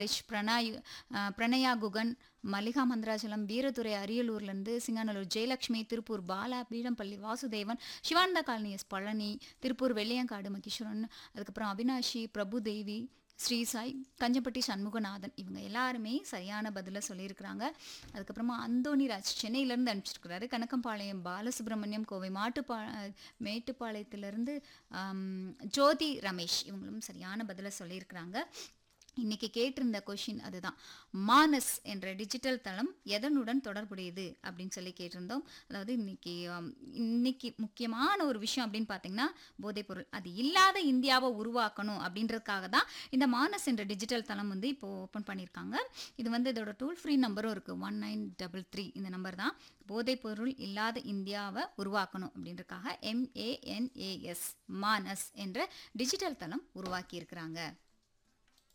ஹரிஷ் பிரணாய் அஹ், பிரணயா குகன் மல்லிகா மந்திராச்சலம் வீரதுரை அரியலூர்லேருந்து Singanallur Jayalakshmi Tiruppur Bala Peedampalli Vasudevan Sivananda colony S Palani Tiruppur Vellaiyangadu Maheswaran அதுக்கப்புறம் அவினாஷி பிரபு தேவி ஸ்ரீசாய் கஞ்சப்பட்டி சண்முகநாதன் இவங்க எல்லாருமே சரியான பதிலை சொல்லியிருக்கிறாங்க அதுக்கப்புறமா அந்தோணிராஜ் சென்னையிலேருந்து அனுப்பிச்சிருக்கிறாரு கணக்கம்பாளையம் பாலசுப்ரமணியம் கோவை மாட்டுப்பா மேட்டுப்பாளையத்திலேருந்து ஜோதி ரமேஷ் இவங்களும் சரியான பதிலை சொல்லியிருக்கிறாங்க இன்னைக்கு கேட்டிருந்த கொஷின் அதுதான் மானஸ் என்ற டிஜிட்டல் தளம் எதனுடன் தொடர்புடையது அப்படின்னு சொல்லி கேட்டிருந்தோம் அதாவது இன்னைக்கு ஆம், இன்னைக்கு முக்கியமான ஒரு விஷயம் அப்படின்னு பார்த்தீங்கன்னா போதைப்பொருள் அது இல்லாத இந்தியாவை உருவாக்கணும் அப்படின்றதுக்காக தான் இந்த மானஸ் என்ற டிஜிட்டல் தளம் வந்து இப்போ ஓப்பன் பண்ணியிருக்காங்க இது வந்து இதோட டோல் ஃப்ரீ நம்பரும் இருக்குது ஒன் நைன் டபுள் த்ரீ இந்த நம்பர் தான் போதைப்பொருள் இல்லாத இந்தியாவை உருவாக்கணும் அப்படின்றதுக்காக எம்ஏஎன்ஏஎஸ் மானஸ் என்ற டிஜிட்டல் தளம் உருவாக்கி இருக்கிறாங்க